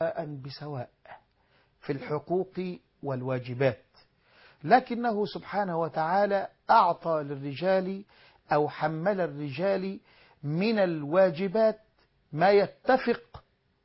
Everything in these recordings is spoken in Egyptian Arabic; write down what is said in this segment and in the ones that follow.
بسواء في الحقوق والواجبات لكنه سبحانه وتعالى أعطى للرجال أو حمل الرجال من الواجبات ما يتفق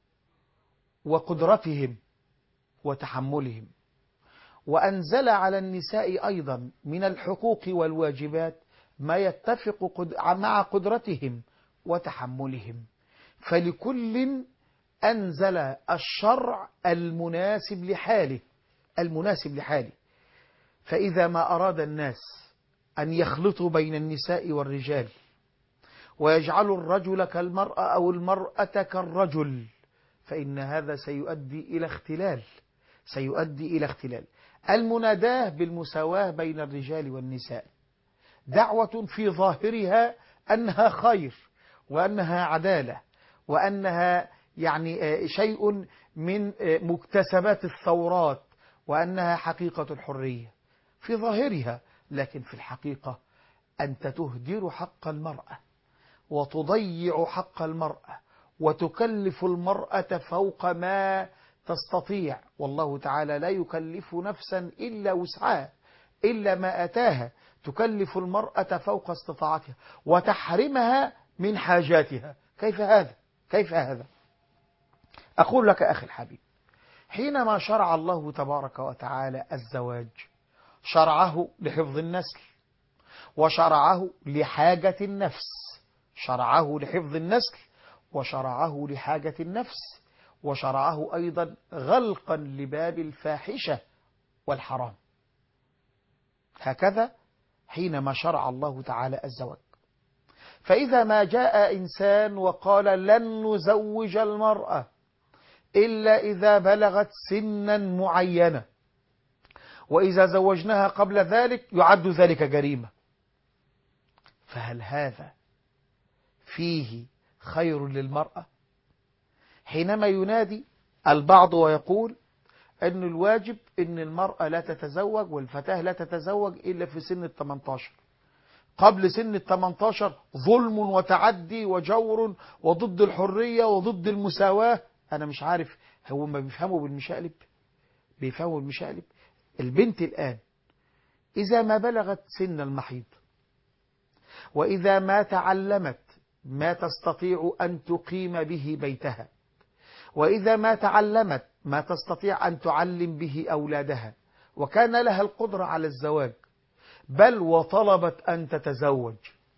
وقدرتهم وتحملهم وأنزل على النساء أيضا من الحقوق والواجبات ما يتفق قد... مع قدرتهم وتحملهم فلكل أنزل الشرع المناسب لحاله المناسب لحاله فإذا ما أراد الناس أن يخلطوا بين النساء والرجال ويجعلوا الرجل كالمرأة أو المرأة كالرجل فإن هذا سيؤدي إلى اختلال سيؤدي إلى اختلال المناداه بالمساواة بين الرجال والنساء دعوة في ظاهرها أنها خير وأنها عدالة وأنها يعني شيء من مكتسبات الثورات وأنها حقيقة الحرية في ظاهرها لكن في الحقيقة أنت تهدر حق المرأة وتضيع حق المرأة وتكلف المرأة فوق ما تستطيع والله تعالى لا يكلف نفسا إلا وسعها إلا ما أتاها تكلف المرأة فوق استطاعتها وتحرمها من حاجاتها كيف هذا كيف هذا أقول لك أخي الحبيب حينما شرع الله تبارك وتعالى الزواج شرعه لحفظ النسل وشرعه لحاجة النفس شرعه لحفظ النسل وشرعه لحاجة النفس وشرعه أيضا غلقا لباب الفاحشة والحرام هكذا حينما شرع الله تعالى الزواج فإذا ما جاء إنسان وقال لن نزوج المرأة إلا إذا بلغت سنا معينة وإذا زوجناها قبل ذلك يعد ذلك جريمة فهل هذا فيه خير للمرأة حينما ينادي البعض ويقول أن الواجب أن المرأة لا تتزوج والفتاة لا تتزوج إلا في سن ال 18 قبل سن ال 18 ظلم وتعدي وجور وضد الحرية وضد المساواة أنا مش عارف هو ما بيفهموا بالمشقلب بيفهموا بالمشقلب البنت الآن إذا ما بلغت سن المحيض وإذا ما تعلمت ما تستطيع أن تقيم به بيتها وإذا ما تعلمت ما تستطيع أن تعلم به أولادها وكان لها القدرة على الزواج بل وطلبت أن تتزوج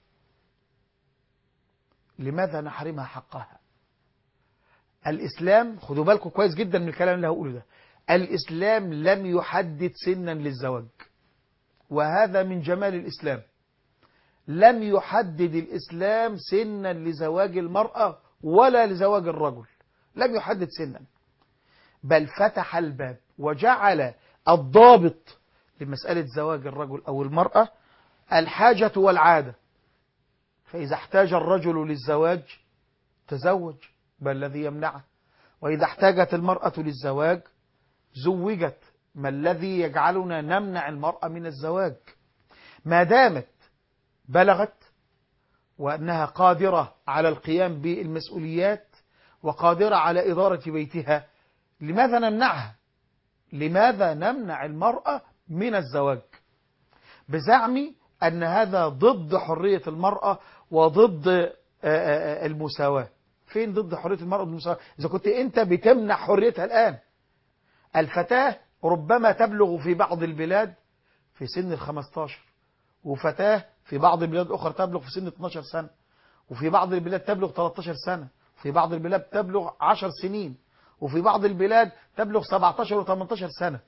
لماذا نحرمها حقها الإسلام خدوا بالكم كويس جدا من الكلام اللي هقوله ده الإسلام لم يحدد سنا للزواج وهذا من جمال الإسلام لم يحدد الإسلام سنا لزواج المرأة ولا لزواج الرجل لم يحدد سنا بل فتح الباب وجعل الضابط لمسألة زواج الرجل أو المرأة الحاجة والعادة فإذا احتاج الرجل للزواج تزوج بل الذي يمنعه وإذا احتاجت المرأة للزواج زوجت ما الذي يجعلنا نمنع المرأة من الزواج ما دامت بلغت وأنها قادرة على القيام بالمسؤوليات وقادرة على إدارة بيتها لماذا نمنعها لماذا نمنع المرأة من الزواج بزعم أن هذا ضد حرية المرأة وضد المساواة فين ضد حرية المرأة والمساواة إذا كنت أنت بتمنع حريتها الآن الفتاة ربما تبلغ في بعض البلاد في سن الخمستاشر وفتاة في بعض البلاد الأخرى تبلغ في سن 12 سنة وفي بعض البلاد تبلغ 13 سنة وفي بعض البلاد تبلغ 10 سنين وفي بعض البلاد تبلغ 17 و18 سنة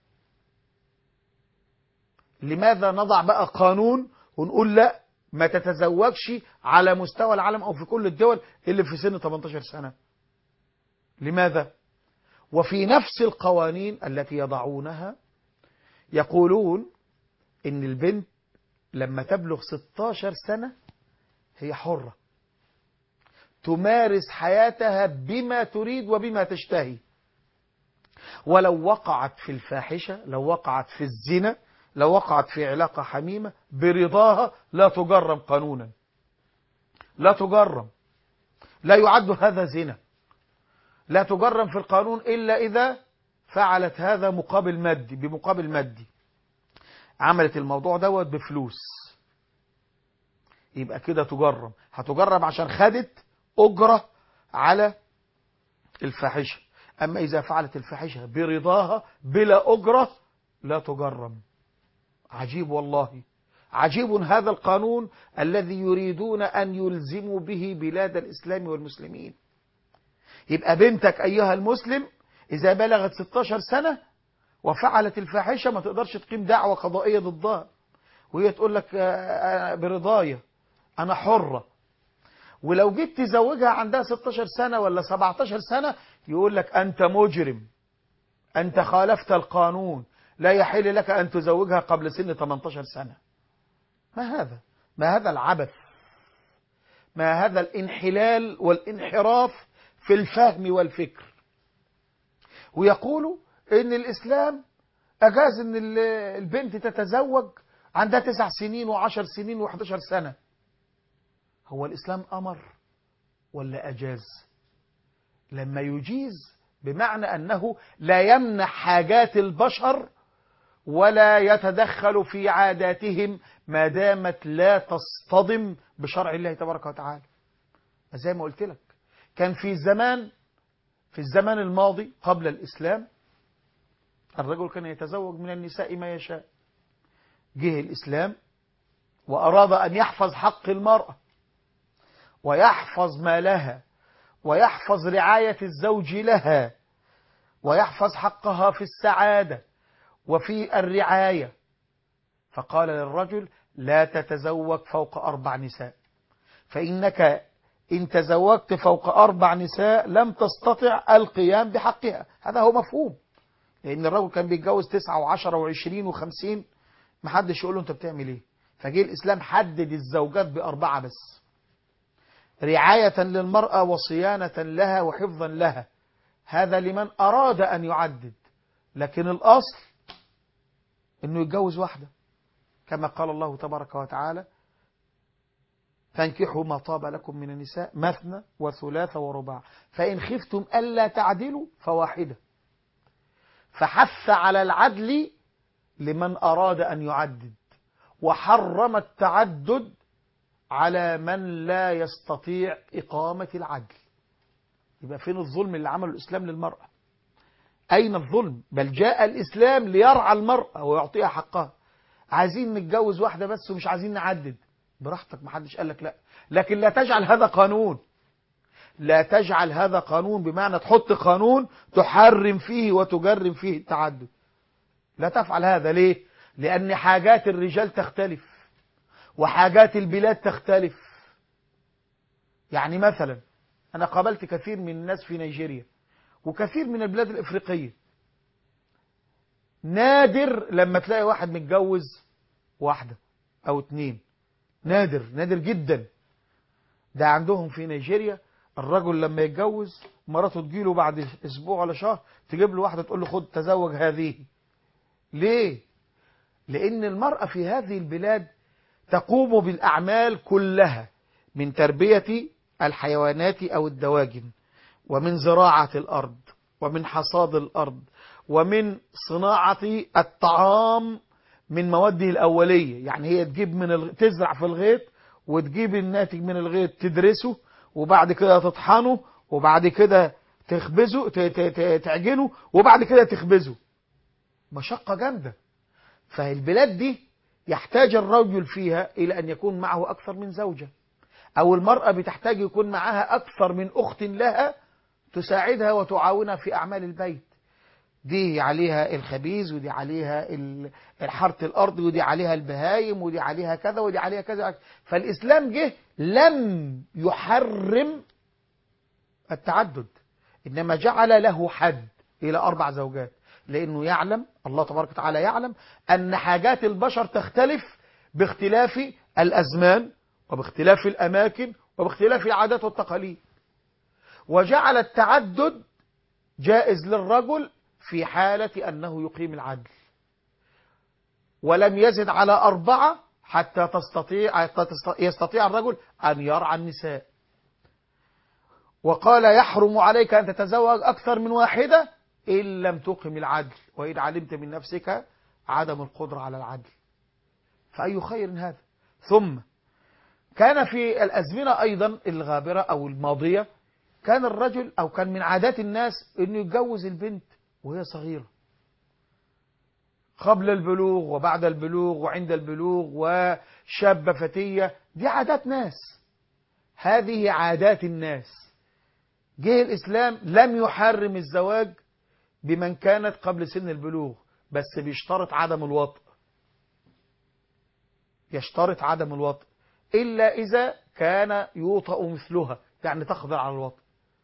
لماذا نضع بقى قانون ونقول لا ما تتزوجش على مستوى العالم أو في كل الدول اللي في سن 18 سنة لماذا؟ وفي نفس القوانين التي يضعونها يقولون إن البنت لما تبلغ 16 سنة هي حرة تمارس حياتها بما تريد وبما تشتهي ولو وقعت في الفاحشة لو وقعت في الزنا لو وقعت في علاقة حميمة برضاها لا تجرم قانونا لا تجرم لا يعد هذا زنا لا تجرم في القانون إلا إذا فعلت هذا مقابل مادي بمقابل مادي عملت الموضوع دوت بفلوس يبقى كده تجرم هتجرم عشان خدت أجرة على الفاحشة أما إذا فعلت الفاحشة برضاها بلا أجرة لا تجرم عجيب والله عجيب هذا القانون الذي يريدون أن يلزموا به بلاد الإسلام والمسلمين يبقى بنتك أيها المسلم إذا بلغت 16 سنة وفعلت الفاحشة ما تقدرش تقيم دعوة قضائية ضدها وهي تقول لك برضاية أنا حرة ولو جيت تزوجها عندها 16 سنة ولا 17 سنة يقول لك أنت مجرم أنت خالفت القانون لا يحل لك أن تزوجها قبل سن 18 سنة ما هذا ما هذا العبث ما هذا الانحلال والانحراف في الفهم والفكر ويقولوا ان الاسلام اجاز ان البنت تتزوج عندها تسع سنين وعشر سنين وحداشر سنة هو الاسلام امر ولا اجاز لما يجيز بمعنى انه لا يمنح حاجات البشر ولا يتدخل في عاداتهم ما دامت لا تصطدم بشرع الله تبارك وتعالى زي ما قلت لك كان في زمان في الزمان الماضي قبل الإسلام الرجل كان يتزوج من النساء ما يشاء جه الإسلام وأراد أن يحفظ حق المرأة ويحفظ مالها ويحفظ رعاية الزوج لها ويحفظ حقها في السعادة وفي الرعاية فقال للرجل لا تتزوج فوق أربع نساء فإنك إن تزوجت فوق أربع نساء لم تستطع القيام بحقها هذا هو مفهوم لأن الرجل كان بيتجوز تسعة وعشرة وعشرين وخمسين محدش يقول له أنت بتعمل إيه فجه الإسلام حدد الزوجات بأربعة بس رعاية للمرأة وصيانة لها وحفظا لها هذا لمن أراد أن يعدد لكن الأصل أنه يتجوز واحدة كما قال الله تبارك وتعالى فانكحوا ما طاب لكم من النساء مثنى وثلاث ورباع فإن خفتم ألا تعدلوا فواحدة فحث على العدل لمن أراد أن يعدد وحرم التعدد على من لا يستطيع إقامة العدل يبقى فين الظلم اللي عمله الإسلام للمرأة أين الظلم بل جاء الإسلام ليرعى المرأة ويعطيها حقها عايزين نتجوز واحدة بس ومش عايزين نعدد براحتك محدش قال لك لا لكن لا تجعل هذا قانون لا تجعل هذا قانون بمعنى تحط قانون تحرم فيه وتجرم فيه التعدد لا تفعل هذا ليه لأن حاجات الرجال تختلف وحاجات البلاد تختلف يعني مثلا أنا قابلت كثير من الناس في نيجيريا وكثير من البلاد الإفريقية نادر لما تلاقي واحد متجوز واحدة أو اتنين نادر نادر جدا ده عندهم في نيجيريا الرجل لما يتجوز مراته تجيله بعد اسبوع ولا شهر تجيب له واحده تقول له خد تزوج هذه ليه لان المراه في هذه البلاد تقوم بالاعمال كلها من تربيه الحيوانات او الدواجن ومن زراعه الارض ومن حصاد الارض ومن صناعه الطعام من مواده الأولية يعني هي تجيب من الغ... تزرع في الغيط وتجيب الناتج من الغيط تدرسه وبعد كده تطحنه وبعد كده تخبزه ت... ت... ت... تعجنه وبعد كده تخبزه مشقة جامدة فالبلاد دي يحتاج الرجل فيها إلى أن يكون معه أكثر من زوجة أو المرأة بتحتاج يكون معها أكثر من أخت لها تساعدها وتعاونها في أعمال البيت دي عليها الخبيز ودي عليها حارة الأرض ودي عليها البهايم ودي عليها كذا ودي عليها كذا فالإسلام جه لم يحرم التعدد إنما جعل له حد إلى أربع زوجات لأنه يعلم الله تبارك وتعالى يعلم أن حاجات البشر تختلف باختلاف الأزمان وباختلاف الأماكن وباختلاف العادات والتقاليد وجعل التعدد جائز للرجل في حالة أنه يقيم العدل ولم يزد على أربعة حتى تستطيع يستطيع الرجل أن يرعى النساء وقال يحرم عليك أن تتزوج أكثر من واحدة إن لم تقم العدل وإن علمت من نفسك عدم القدرة على العدل فأي خير هذا ثم كان في الأزمنة أيضا الغابرة أو الماضية كان الرجل أو كان من عادات الناس أنه يتجوز البنت وهي صغيرة قبل البلوغ وبعد البلوغ وعند البلوغ وشابة فتية دي عادات ناس هذه عادات الناس جه الإسلام لم يحرم الزواج بمن كانت قبل سن البلوغ بس بيشترط عدم الوطء يشترط عدم الوطء إلا إذا كان يوطأ مثلها يعني تقدر على الوطء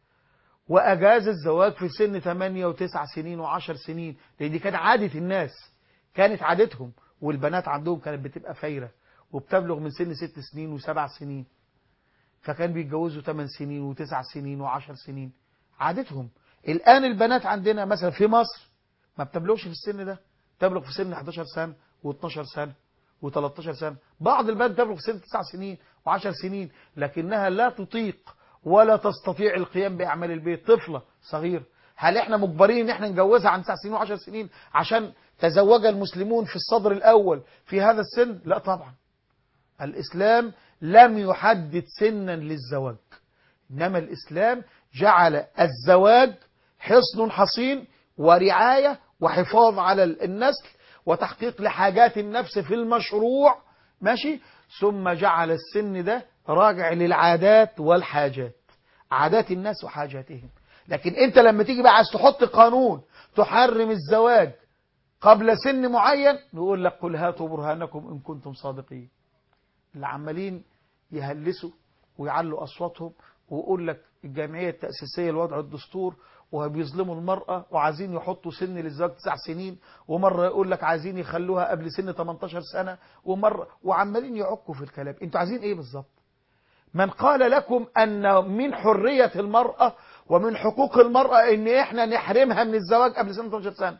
وأجاز الزواج في سن 8 و9 سنين و10 سنين لأن دي كانت عادة الناس كانت عادتهم والبنات عندهم كانت بتبقى فايرة وبتبلغ من سن 6 سنين و7 سنين فكان بيتجوزوا 8 سنين و9 سنين و10 سنين عادتهم الآن البنات عندنا مثلا في مصر ما بتبلغش في السن ده تبلغ في سن 11 سنة و12 سنة و13 سنة بعض البنات تبلغ في سن 9 سنين و10 سنين لكنها لا تطيق ولا تستطيع القيام بأعمال البيت طفلة صغيرة هل احنا مجبرين ان احنا نجوزها عن 9 سنين و10 سنين عشان تزوج المسلمون في الصدر الأول في هذا السن لا طبعا الإسلام لم يحدد سنا للزواج إنما الإسلام جعل الزواج حصن حصين ورعاية وحفاظ على النسل وتحقيق لحاجات النفس في المشروع ماشي ثم جعل السن ده راجع للعادات والحاجات عادات الناس وحاجاتهم لكن انت لما تيجي بقى عايز تحط قانون تحرم الزواج قبل سن معين نقول لك قل هاتوا برهانكم ان كنتم صادقين اللي عمالين يهلسوا ويعلوا اصواتهم ويقول لك الجمعيه التاسيسيه لوضع الدستور وبيظلموا المرأة وعايزين يحطوا سن للزواج تسع سنين ومرة يقول لك عايزين يخلوها قبل سن 18 سنة ومرة وعمالين يعكوا في الكلام انتوا عايزين ايه بالظبط من قال لكم ان من حرية المرأة ومن حقوق المرأة ان احنا نحرمها من الزواج قبل سن 18 سنة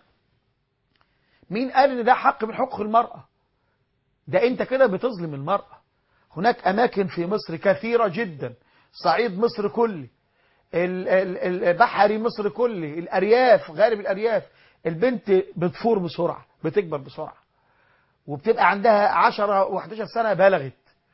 مين قال ان ده حق من حقوق المرأة ده انت كده بتظلم المرأة هناك اماكن في مصر كثيرة جدا صعيد مصر كله البحري مصر كله الأرياف غالب الأرياف البنت بتفور بسرعة بتكبر بسرعة وبتبقى عندها 10 و11 سنة بلغت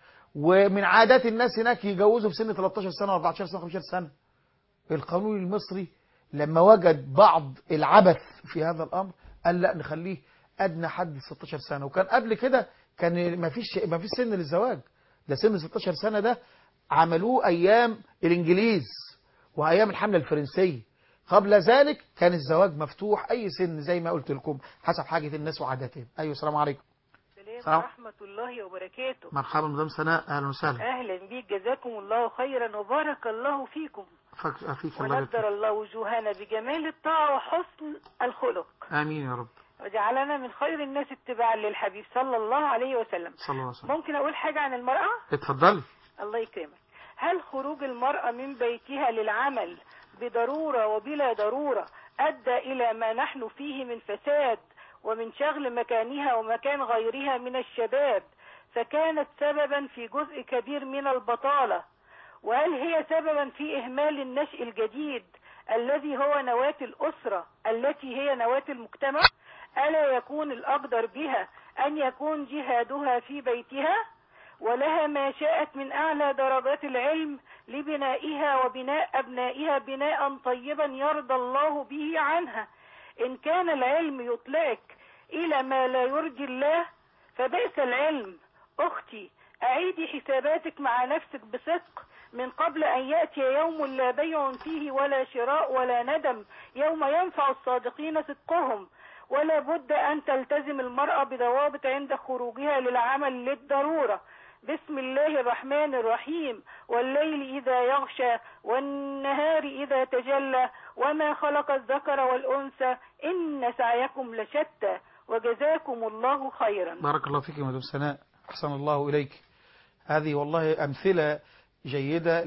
ومن عادات الناس هناك يجوزوا في سن 13 سنة و14 سنة و15 سنة القانون المصري لما وجد بعض العبث في هذا الأمر قال لا نخليه أدنى حد 16 سنة وكان قبل كده كان ما فيش ما فيش سن للزواج ده سن 16 سنة ده عملوه أيام الإنجليز وأيام الحملة الفرنسية قبل ذلك كان الزواج مفتوح أي سن زي ما قلت لكم حسب حاجة الناس وعاداتهم أيوة السلام عليكم السلام سلام. ورحمة الله وبركاته مرحبا مدام سناء أهلا وسهلا أهلا بيك جزاكم الله خيرا وبارك الله فيكم فك- فيك الله ونذر يبارك الله وجوهنا بجمال الطاعة وحسن الخلق فيك. آمين يا رب وجعلنا من خير الناس اتباعا للحبيب صلى الله عليه وسلم صلى الله عليه وسلم ممكن أقول حاجة عن المرأة اتفضلي الله يكرمك هل خروج المرأة من بيتها للعمل بضرورة وبلا ضرورة أدى إلى ما نحن فيه من فساد ومن شغل مكانها ومكان غيرها من الشباب فكانت سببا في جزء كبير من البطالة وهل هي سببا في إهمال النشء الجديد الذي هو نواة الأسرة التي هي نواة المجتمع ألا يكون الأقدر بها أن يكون جهادها في بيتها ولها ما شاءت من أعلى درجات العلم لبنائها وبناء أبنائها بناء طيبا يرضى الله به عنها إن كان العلم يطلعك إلى ما لا يرضي الله فبئس العلم أختي أعيدي حساباتك مع نفسك بصدق من قبل أن يأتي يوم لا بيع فيه ولا شراء ولا ندم يوم ينفع الصادقين صدقهم ولا بد أن تلتزم المرأة بضوابط عند خروجها للعمل للضرورة بسم الله الرحمن الرحيم والليل إذا يغشى والنهار إذا تجلى وما خلق الذكر والأنثى إن سعيكم لشتى وجزاكم الله خيرا بارك الله فيك يا مدام سناء أحسن الله إليك هذه والله أمثلة جيدة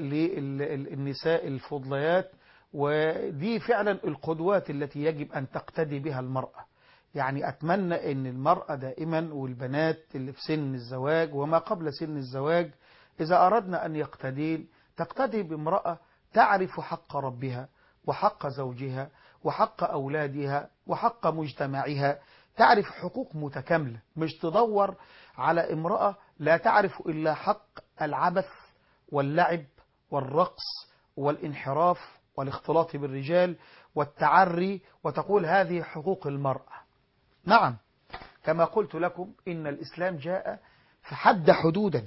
للنساء الفضليات ودي فعلا القدوات التي يجب أن تقتدي بها المرأة يعني أتمنى أن المرأة دائما والبنات اللي في سن الزواج وما قبل سن الزواج إذا أردنا أن يقتدين تقتدي بامرأة تعرف حق ربها وحق زوجها وحق أولادها وحق مجتمعها تعرف حقوق متكاملة مش تدور على امرأة لا تعرف إلا حق العبث واللعب والرقص والانحراف والاختلاط بالرجال والتعري وتقول هذه حقوق المرأة نعم كما قلت لكم إن الإسلام جاء فحد حدودا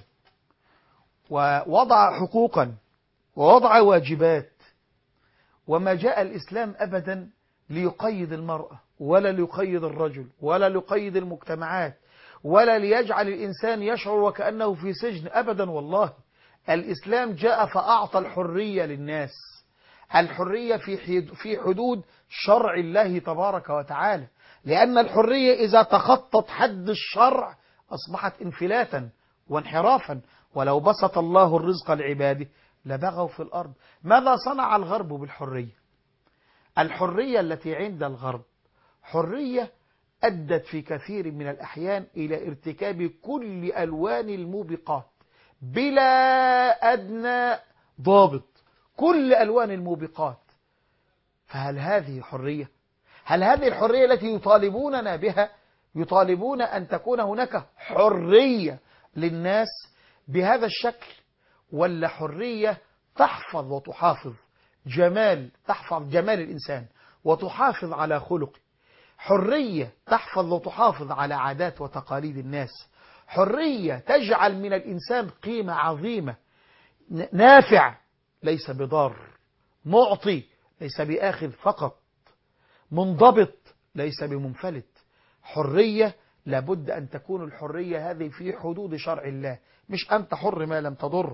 ووضع حقوقا ووضع واجبات وما جاء الإسلام أبدا ليقيد المرأة ولا ليقيد الرجل ولا ليقيد المجتمعات ولا ليجعل الإنسان يشعر وكأنه في سجن أبدا والله الإسلام جاء فأعطى الحرية للناس الحرية في في حدود شرع الله تبارك وتعالى لأن الحرية إذا تخطت حد الشرع أصبحت انفلاتا وانحرافا ولو بسط الله الرزق لعباده لبغوا في الأرض ماذا صنع الغرب بالحرية الحرية التي عند الغرب حرية أدت في كثير من الأحيان إلى ارتكاب كل ألوان الموبقات بلا أدنى ضابط كل ألوان الموبقات فهل هذه حرية؟ هل هذه الحرية التي يطالبوننا بها يطالبون أن تكون هناك حرية للناس بهذا الشكل ولا حرية تحفظ وتحافظ جمال تحفظ جمال الإنسان وتحافظ على خلقه حرية تحفظ وتحافظ على عادات وتقاليد الناس حرية تجعل من الإنسان قيمة عظيمة نافع ليس بضار معطي ليس بآخذ فقط منضبط ليس بمنفلت حرية لابد أن تكون الحرية هذه في حدود شرع الله مش أنت حر ما لم تضر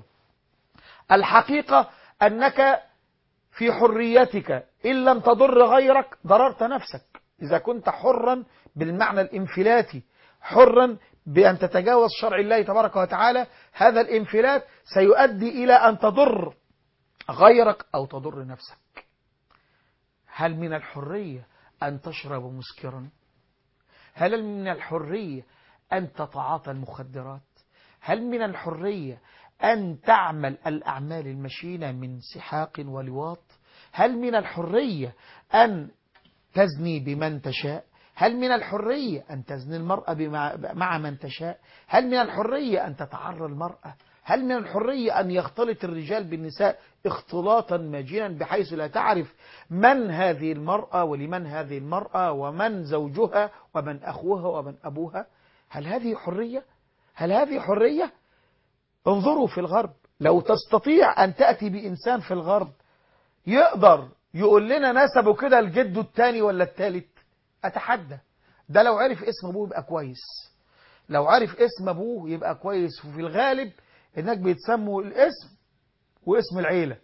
الحقيقة أنك في حريتك إن لم تضر غيرك ضررت نفسك إذا كنت حرا بالمعنى الانفلاتي حرا بأن تتجاوز شرع الله تبارك وتعالى هذا الانفلات سيؤدي إلى أن تضر غيرك أو تضر نفسك هل من الحرية أن تشرب مسكرا هل من الحرية أن تتعاطى المخدرات هل من الحرية أن تعمل الأعمال المشينة من سحاق ولواط هل من الحرية أن تزني بمن تشاء هل من الحرية أن تزني المرأة مع من تشاء هل من الحرية أن تتعرى المرأة هل من الحرية أن يختلط الرجال بالنساء اختلاطا ماجنا بحيث لا تعرف من هذه المرأة ولمن هذه المرأة ومن زوجها ومن أخوها ومن أبوها هل هذه حرية هل هذه حرية انظروا في الغرب لو تستطيع أن تأتي بإنسان في الغرب يقدر يقول لنا نسبه كده لجده الثاني ولا الثالث أتحدى ده لو عرف اسم أبوه يبقى كويس لو عرف اسم أبوه يبقى كويس وفي الغالب هناك بيتسموا الاسم واسم العيلة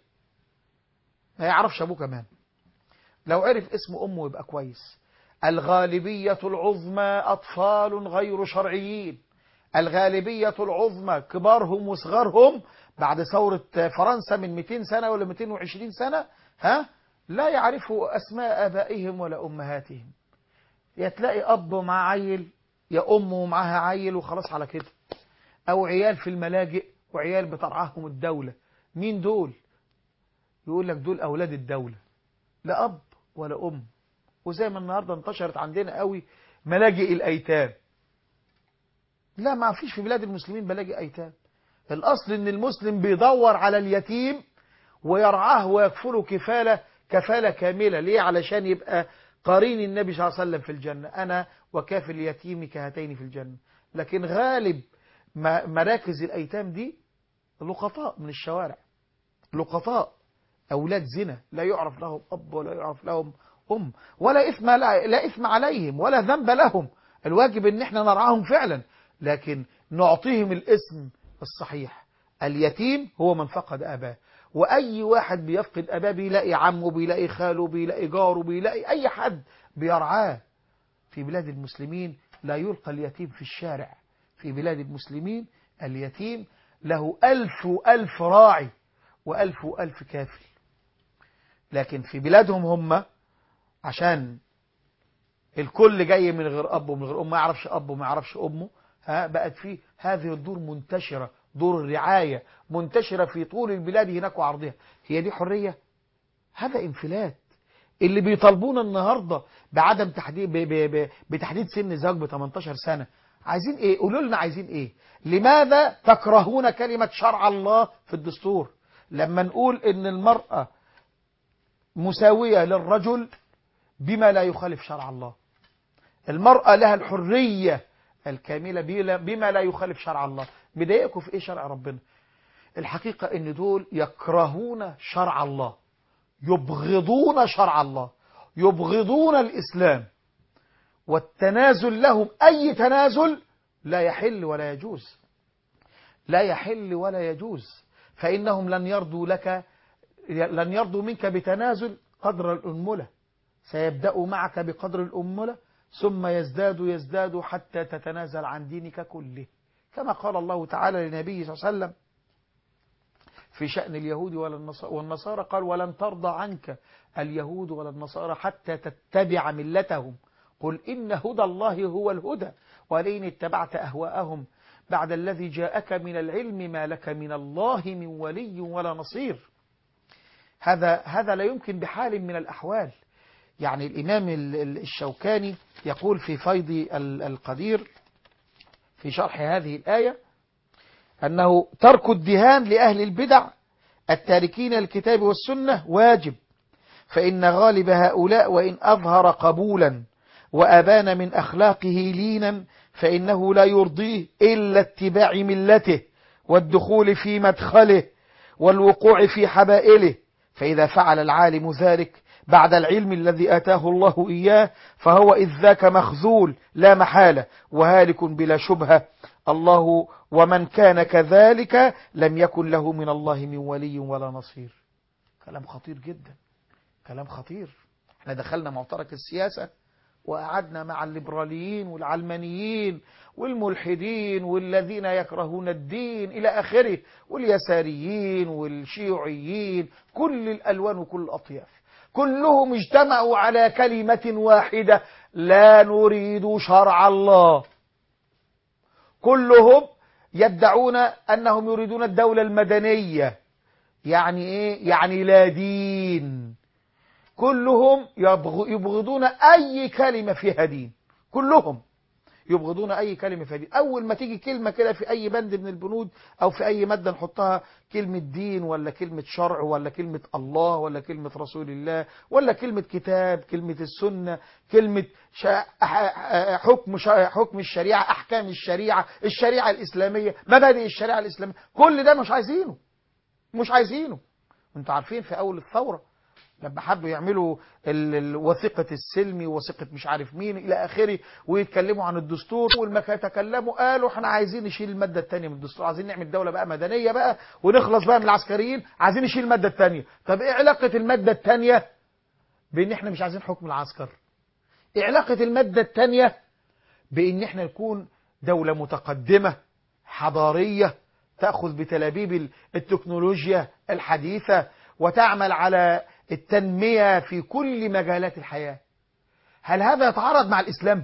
ما يعرفش أبوه كمان لو عرف اسم أمه يبقى كويس الغالبية العظمى أطفال غير شرعيين الغالبية العظمى كبارهم وصغارهم بعد ثورة فرنسا من 200 سنة ولا 220 سنة ها لا يعرفوا أسماء آبائهم ولا أمهاتهم يا تلاقي أب مع عيل يا أم ومعها عيل وخلاص على كده أو عيال في الملاجئ وعيال بترعاهم الدولة مين دول يقول لك دول أولاد الدولة لا أب ولا أم وزي ما النهاردة انتشرت عندنا قوي ملاجئ الأيتام لا ما فيش في بلاد المسلمين ملاجئ أيتام الأصل أن المسلم بيدور على اليتيم ويرعاه ويكفله كفالة كفالة كاملة ليه علشان يبقى قرين النبي صلى الله عليه وسلم في الجنة أنا وكافل اليتيم كهاتين في الجنة لكن غالب مراكز الأيتام دي لقطاء من الشوارع لقطاء أولاد زنا لا يعرف لهم أب ولا يعرف لهم أم ولا إثم, لا, لا إثم عليهم ولا ذنب لهم الواجب ان احنا نرعاهم فعلا لكن نعطيهم الاسم الصحيح اليتيم هو من فقد أباه وأي واحد بيفقد أباه بيلاقي عمه بيلاقي خاله بيلاقي جاره بيلاقي أي حد بيرعاه في بلاد المسلمين لا يلقى اليتيم في الشارع في بلاد المسلمين اليتيم له ألف وألف راعي وألف وألف كافل لكن في بلادهم هم عشان الكل جاي من غير أب ومن غير أم ما يعرفش أب وما يعرفش أمه ها بقت فيه هذه الدور منتشرة دور الرعاية منتشرة في طول البلاد هناك وعرضها هي دي حرية هذا انفلات اللي بيطالبونا النهاردة بعدم تحديد ب ب ب بتحديد سن الزواج ب 18 سنة عايزين ايه قولوا لنا عايزين ايه لماذا تكرهون كلمة شرع الله في الدستور لما نقول ان المرأة مساوية للرجل بما لا يخالف شرع الله المرأة لها الحرية الكاملة بما لا يخالف شرع الله مضايقكم في ايه شرع ربنا الحقيقة ان دول يكرهون شرع الله يبغضون شرع الله يبغضون الإسلام والتنازل لهم أي تنازل لا يحل ولا يجوز لا يحل ولا يجوز فإنهم لن يرضوا لك لن يرضوا منك بتنازل قدر الأنملة سيبدأوا معك بقدر الأنملة ثم يزداد يزداد حتى تتنازل عن دينك كله كما قال الله تعالى لنبيه صلى الله عليه وسلم في شأن اليهود والنصارى قال ولن ترضى عنك اليهود ولا النصارى حتى تتبع ملتهم قل إن هدى الله هو الهدى ولئن اتبعت أهواءهم بعد الذي جاءك من العلم ما لك من الله من ولي ولا نصير هذا هذا لا يمكن بحال من الأحوال يعني الإمام الشوكاني يقول في فيض القدير في شرح هذه الآية أنه ترك الدهان لأهل البدع التاركين الكتاب والسنة واجب فإن غالب هؤلاء وإن أظهر قبولا وأبان من أخلاقه لينا فإنه لا يرضيه إلا اتباع ملته والدخول في مدخله والوقوع في حبائله فإذا فعل العالم ذلك بعد العلم الذي آتاه الله إياه فهو إذ ذاك مخذول لا محالة وهالك بلا شبهة الله ومن كان كذلك لم يكن له من الله من ولي ولا نصير كلام خطير جدا كلام خطير احنا دخلنا معترك السياسة وقعدنا مع الليبراليين والعلمانيين والملحدين والذين يكرهون الدين إلى آخره واليساريين والشيوعيين كل الألوان وكل الأطياف كلهم اجتمعوا على كلمة واحدة لا نريد شرع الله كلهم يدعون أنهم يريدون الدولة المدنية يعني إيه؟ يعني لا دين كلهم يبغضون أي كلمة فيها دين كلهم يبغضون أي كلمة فيها دين أول ما تيجي كلمة كده في أي بند من البنود أو في أي مادة نحطها كلمة دين ولا كلمة شرع ولا كلمة الله ولا كلمة رسول الله ولا كلمة كتاب كلمة السنة كلمة شا... حكم شا... حكم الشريعة أحكام الشريعة الشريعة الإسلامية مبادئ الشريعة الإسلامية كل ده مش عايزينه مش عايزينه انتوا عارفين في أول الثورة لما حبوا يعملوا وثيقة السلمي ووثيقة مش عارف مين إلى آخره ويتكلموا عن الدستور أول ما تكلموا قالوا احنا عايزين نشيل المادة الثانية من الدستور عايزين نعمل دولة بقى مدنية بقى ونخلص بقى من العسكريين عايزين نشيل المادة الثانية طب ايه علاقة المادة الثانية بان احنا مش عايزين حكم العسكر ايه علاقة المادة الثانية بان احنا نكون دولة متقدمة حضارية تأخذ بتلابيب التكنولوجيا الحديثة وتعمل على التنمية في كل مجالات الحياة هل هذا يتعارض مع الإسلام؟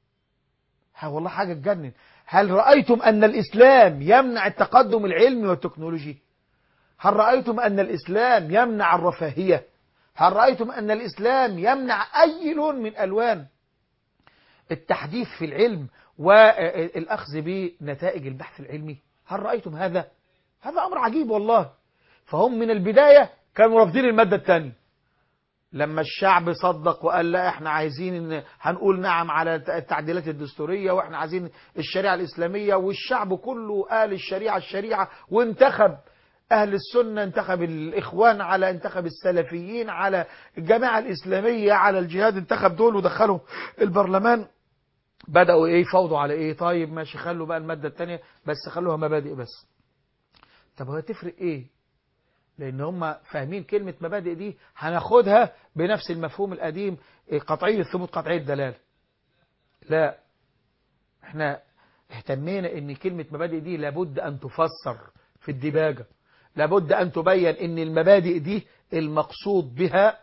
ها والله حاجة تجنن هل رأيتم أن الإسلام يمنع التقدم العلمي والتكنولوجي؟ هل رأيتم أن الإسلام يمنع الرفاهية؟ هل رأيتم أن الإسلام يمنع أي لون من ألوان التحديث في العلم والأخذ بنتائج البحث العلمي؟ هل رأيتم هذا؟ هذا أمر عجيب والله فهم من البداية كانوا رافضين المادة الثانية لما الشعب صدق وقال لا احنا عايزين ان هنقول نعم على التعديلات الدستورية واحنا عايزين الشريعة الإسلامية والشعب كله قال الشريعة الشريعة وانتخب أهل السنة انتخب الإخوان على انتخب السلفيين على الجماعة الإسلامية على الجهاد انتخب دول ودخلوا البرلمان بدأوا ايه يفوضوا على ايه طيب ماشي خلوا بقى المادة الثانية بس خلوها مبادئ بس طب هو تفرق ايه لان هم فاهمين كلمة مبادئ دي هناخدها بنفس المفهوم القديم قطعي الثبوت قطعي الدلالة لا احنا اهتمينا ان كلمة مبادئ دي لابد ان تفسر في الدباجة لابد ان تبين ان المبادئ دي المقصود بها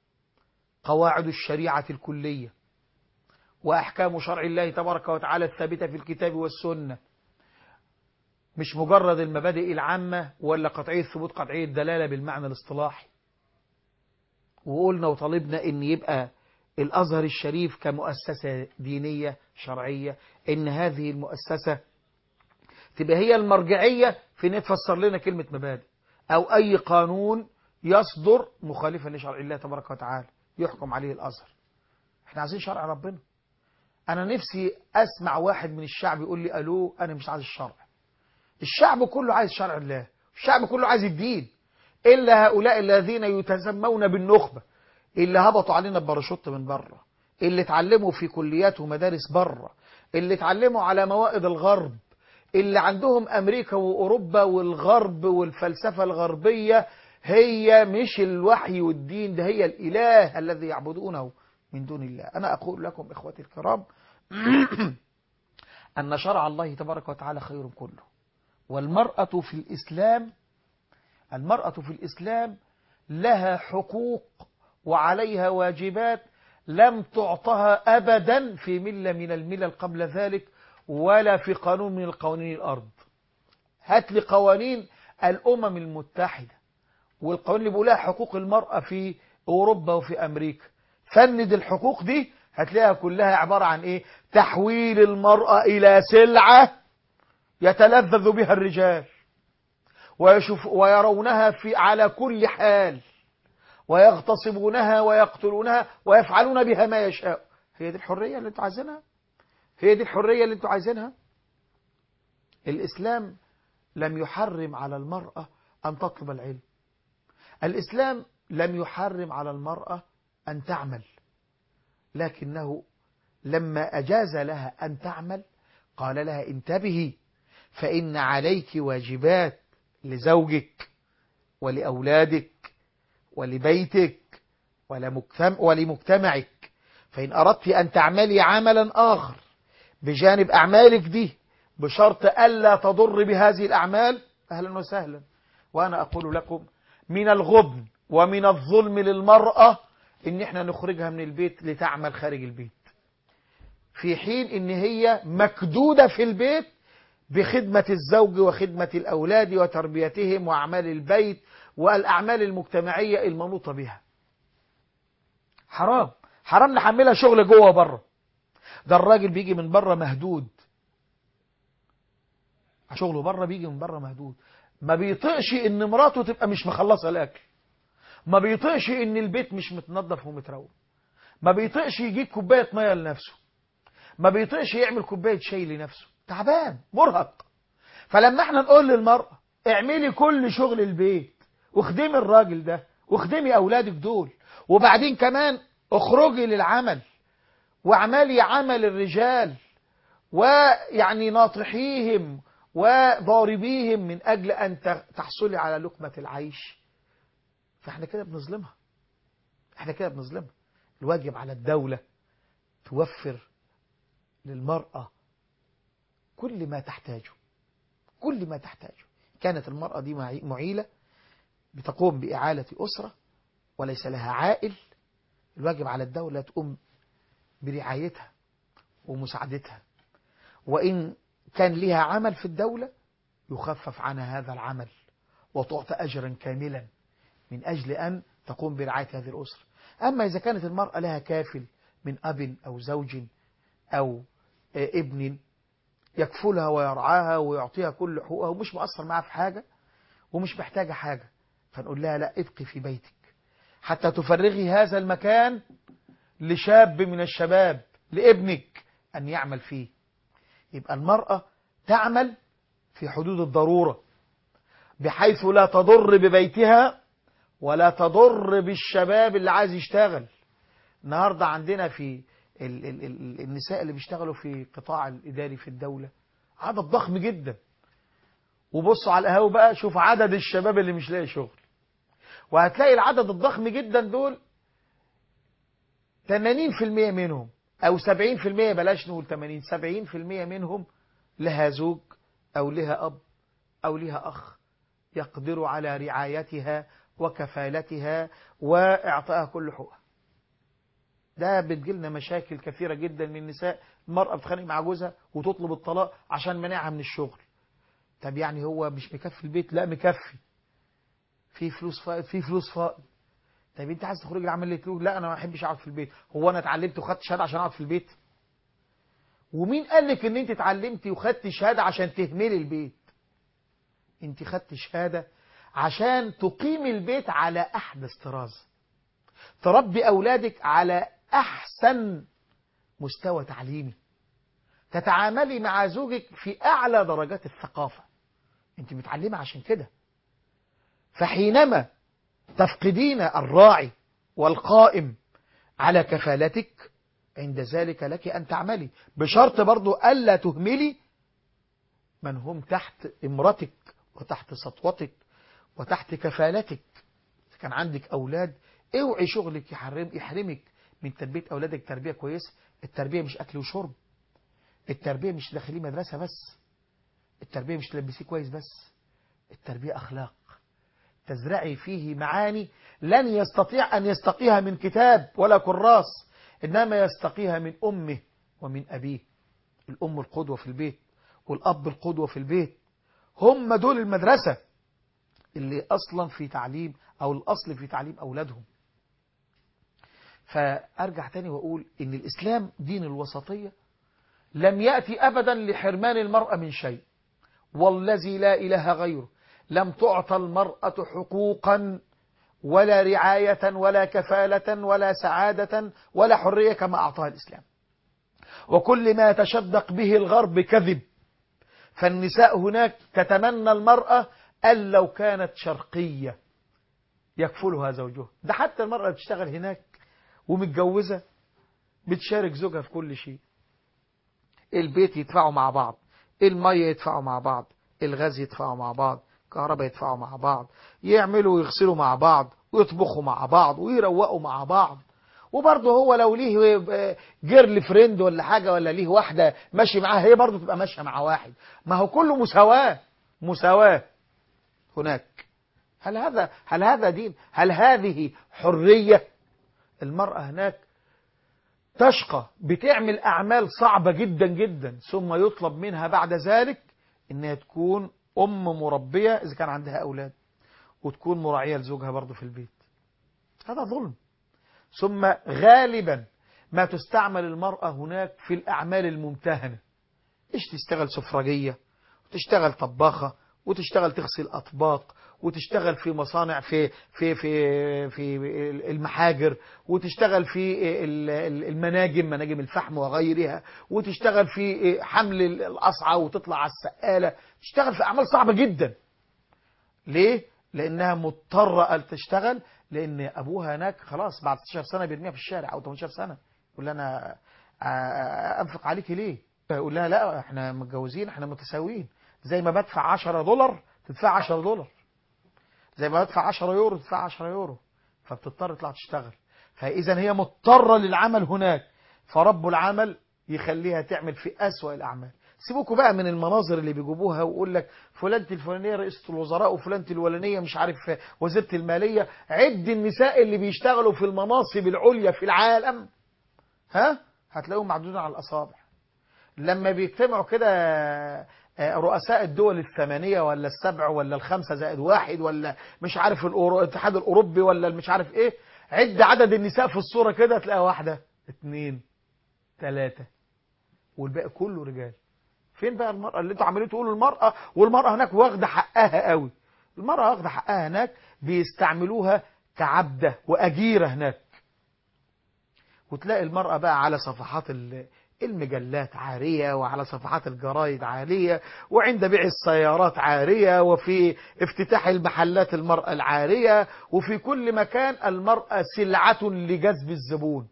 قواعد الشريعة الكلية وأحكام شرع الله تبارك وتعالى الثابتة في الكتاب والسنة مش مجرد المبادئ العامة ولا قطعية ثبوت قطعية دلالة بالمعنى الاصطلاحي وقلنا وطالبنا ان يبقى الازهر الشريف كمؤسسة دينية شرعية ان هذه المؤسسة تبقى هي المرجعية في ان تفسر لنا كلمة مبادئ او اي قانون يصدر مخالفا لشرع الله تبارك وتعالى يحكم عليه الازهر احنا عايزين شرع ربنا انا نفسي اسمع واحد من الشعب يقول لي الو انا مش عايز الشرع الشعب كله عايز شرع الله الشعب كله عايز الدين إلا هؤلاء الذين يتسمون بالنخبة اللي هبطوا علينا بباراشوت من بره اللي اتعلموا في كليات ومدارس بره اللي اتعلموا على موائد الغرب اللي عندهم أمريكا وأوروبا والغرب والفلسفة الغربية هي مش الوحي والدين ده هي الإله الذي يعبدونه من دون الله أنا أقول لكم إخوتي الكرام أن شرع الله تبارك وتعالى خير كله والمرأة في الإسلام المرأة في الإسلام لها حقوق وعليها واجبات لم تعطها أبدا في ملة من الملل قبل ذلك ولا في قانون من القوانين الأرض هات لي قوانين الأمم المتحدة والقوانين اللي بيقولها حقوق المرأة في أوروبا وفي أمريكا فند الحقوق دي هتلاقيها كلها عبارة عن إيه تحويل المرأة إلى سلعة يتلذذ بها الرجال ويشوف ويرونها في على كل حال ويغتصبونها ويقتلونها ويفعلون بها ما يشاء هي دي الحرية اللي انتوا عايزينها هي دي الحرية اللي انتوا عايزينها الإسلام لم يحرم على المرأة أن تطلب العلم الإسلام لم يحرم على المرأة أن تعمل لكنه لما أجاز لها أن تعمل قال لها انتبهي فإن عليك واجبات لزوجك ولأولادك ولبيتك ولمجتمعك فإن أردت أن تعملي عملا آخر بجانب أعمالك دي بشرط ألا تضر بهذه الأعمال أهلا وسهلا وأنا أقول لكم من الغبن ومن الظلم للمرأة إن إحنا نخرجها من البيت لتعمل خارج البيت في حين إن هي مكدودة في البيت بخدمة الزوج وخدمة الأولاد وتربيتهم وأعمال البيت والأعمال المجتمعية المنوطة بها حرام حرام نحملها شغل جوه بره ده الراجل بيجي من بره مهدود شغله بره بيجي من بره مهدود ما بيطقش ان مراته تبقى مش مخلصه الاكل ما بيطقش ان البيت مش متنظف ومتروق ما بيطقش يجيب كوبايه ميه لنفسه ما بيطقش يعمل كوبايه شاي لنفسه تعبان مرهق فلما احنا نقول للمرأة اعملي كل شغل البيت واخدمي الراجل ده واخدمي اولادك دول وبعدين كمان اخرجي للعمل واعملي عمل الرجال ويعني ناطحيهم وضاربيهم من اجل ان تحصلي على لقمة العيش فاحنا كده بنظلمها احنا كده بنظلمها الواجب على الدولة توفر للمرأة كل ما تحتاجه كل ما تحتاجه كانت المرأة دي معيلة بتقوم بإعالة أسرة وليس لها عائل الواجب على الدولة تقوم برعايتها ومساعدتها وإن كان لها عمل في الدولة يخفف عنها هذا العمل وتعطى أجرا كاملا من أجل أن تقوم برعاية هذه الأسرة أما إذا كانت المرأة لها كافل من أب أو زوج أو ابن يكفلها ويرعاها ويعطيها كل حقوقها ومش مؤثر معها في حاجة ومش محتاجة حاجة فنقول لها لا ابقي في بيتك حتى تفرغي هذا المكان لشاب من الشباب لابنك أن يعمل فيه يبقى المرأة تعمل في حدود الضرورة بحيث لا تضر ببيتها ولا تضر بالشباب اللي عايز يشتغل النهاردة عندنا في ال ال ال النساء اللي بيشتغلوا في قطاع الإداري في الدولة عدد ضخم جدا وبصوا على القهاوي بقى شوف عدد الشباب اللي مش لاقي شغل وهتلاقي العدد الضخم جدا دول 80% منهم أو 70% بلاش نقول 80 70% منهم لها زوج أو لها أب أو لها أخ يقدر على رعايتها وكفالتها وإعطائها كل حقوقها ده بتجيلنا مشاكل كثيرة جدا من النساء المرأة بتخانق مع جوزها وتطلب الطلاق عشان منعها من الشغل طب يعني هو مش مكفي البيت لا مكفي في فلوس فائض في فلوس فائض طب انت عايز تخرج العمل ليه تقول لا انا ما بحبش اقعد في البيت هو انا اتعلمت وخدت شهاده عشان اقعد في البيت ومين قال لك ان انت اتعلمتي وخدت شهاده عشان تهملي البيت انت خدت شهاده عشان تقيم البيت على احدث طراز تربي اولادك على احسن مستوى تعليمي تتعاملي مع زوجك في اعلى درجات الثقافه انت متعلمه عشان كده فحينما تفقدين الراعي والقائم على كفالتك عند ذلك لك أن تعملي بشرط برضو ألا تهملي من هم تحت امرتك وتحت سطوتك وتحت كفالتك إذا كان عندك أولاد اوعي شغلك يحرم يحرمك من تربية أولادك تربية كويسة التربية مش أكل وشرب التربية مش داخليه مدرسة بس التربية مش تلبسيه كويس بس التربية أخلاق تزرعي فيه معاني لن يستطيع أن يستقيها من كتاب ولا كراس إنما يستقيها من أمه ومن أبيه الأم القدوة في البيت والأب القدوة في البيت هم دول المدرسة اللي أصلا في تعليم أو الأصل في تعليم أولادهم فأرجع تاني وأقول إن الإسلام دين الوسطية لم يأتي أبدا لحرمان المرأة من شيء والذي لا إله غيره لم تعطى المرأة حقوقا ولا رعاية ولا كفالة ولا سعادة ولا حرية كما أعطاها الإسلام وكل ما يتشدق به الغرب كذب فالنساء هناك تتمنى المرأة أن لو كانت شرقية يكفلها زوجها ده حتى المرأة اللي بتشتغل هناك ومتجوزة بتشارك زوجها في كل شيء البيت يدفعوا مع بعض المية يدفعوا مع بعض الغاز يدفعوا مع بعض كهرباء يدفعوا مع بعض يعملوا ويغسلوا مع بعض ويطبخوا مع بعض ويروقوا مع بعض وبرضه هو لو ليه جيرل فريند ولا حاجة ولا ليه واحدة ماشي معاها هي برضه تبقى ماشية مع واحد ما هو كله مساواة مساواة هناك هل هذا هل هذا دين هل هذه حرية المرأة هناك تشقى بتعمل أعمال صعبة جدا جدا ثم يطلب منها بعد ذلك إنها تكون أم مربية إذا كان عندها أولاد وتكون مراعية لزوجها برضه في البيت هذا ظلم ثم غالبا ما تستعمل المرأة هناك في الأعمال الممتهنة إيش تشتغل سفرجية وتشتغل طباخة وتشتغل تغسل أطباق وتشتغل في مصانع في في في في المحاجر وتشتغل في المناجم مناجم الفحم وغيرها وتشتغل في حمل الأصعى وتطلع على السقالة تشتغل في أعمال صعبة جدا ليه؟ لأنها مضطرة أن تشتغل لأن أبوها هناك خلاص بعد 16 سنة بيرميها في الشارع أو 18 سنة يقول لها أنا أنفق عليك ليه؟ يقول لها لا احنا متجوزين احنا متساويين زي ما بدفع 10 دولار تدفع 10 دولار زي ما بدفع 10 يورو تدفع 10 يورو فبتضطر تطلع تشتغل فإذا هي مضطرة للعمل هناك فرب العمل يخليها تعمل في أسوأ الأعمال سيبوكوا بقى من المناظر اللي بيجيبوها ويقول لك فلانة الفلانية رئيسة الوزراء وفلانة الولانية مش عارف وزيرة المالية عد النساء اللي بيشتغلوا في المناصب العليا في العالم ها هتلاقيهم معدودين على الأصابع لما بيجتمعوا كده رؤساء الدول الثمانية ولا السبع ولا الخمسة زائد واحد ولا مش عارف الاتحاد الأوروبي ولا مش عارف ايه عد عدد النساء في الصورة كده تلاقي واحدة اتنين تلاتة والباقي كله رجال فين بقى المرأة اللي انتوا عمالين تقولوا المرأة والمرأة هناك واخدة حقها قوي المرأة واخدة حقها هناك بيستعملوها كعبدة وأجيرة هناك وتلاقي المرأة بقى على صفحات المجلات عارية وعلى صفحات الجرايد عارية وعند بيع السيارات عارية وفي افتتاح المحلات المرأة العارية وفي كل مكان المرأة سلعة لجذب الزبون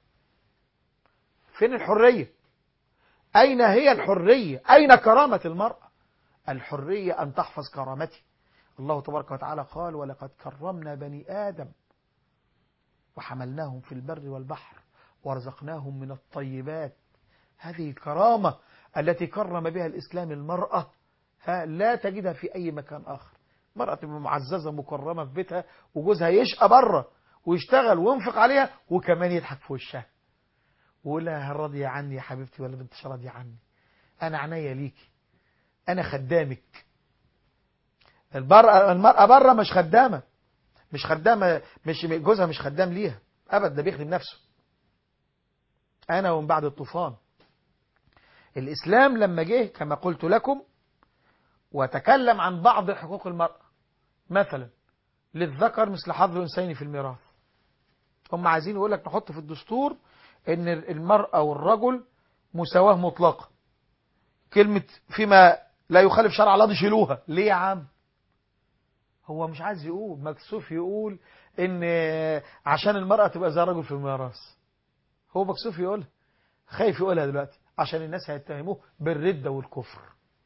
فين الحرية أين هي الحرية أين كرامة المرأة الحرية أن تحفظ كرامتي الله تبارك وتعالى قال ولقد كرمنا بني آدم وحملناهم في البر والبحر ورزقناهم من الطيبات هذه الكرامة التي كرم بها الإسلام المرأة ها لا تجدها في أي مكان آخر مرأة تبقى معززة مكرمة في بيتها وجوزها يشقى بره ويشتغل وينفق عليها وكمان يضحك في وشها ويقول لها هل راضية عني يا حبيبتي ولا بنتش راضية عني أنا عناية ليكي أنا خدامك المرأة المرأة بره مش خدامة مش خدامة مش جوزها مش خدام ليها أبدا ده بيخدم نفسه أنا ومن بعد الطوفان الإسلام لما جه كما قلت لكم وتكلم عن بعض حقوق المرأة مثلا للذكر مثل حظ الأنثيين في الميراث هم عايزين يقول لك نحط في الدستور ان المرأة والرجل مساواة مطلقة كلمة فيما لا يخالف شرع الله دي شيلوها ليه يا عم هو مش عايز يقول مكسوف يقول ان عشان المرأة تبقى زي الرجل في الميراث هو مكسوف يقولها خايف يقولها دلوقتي عشان الناس هيتهموه بالردة والكفر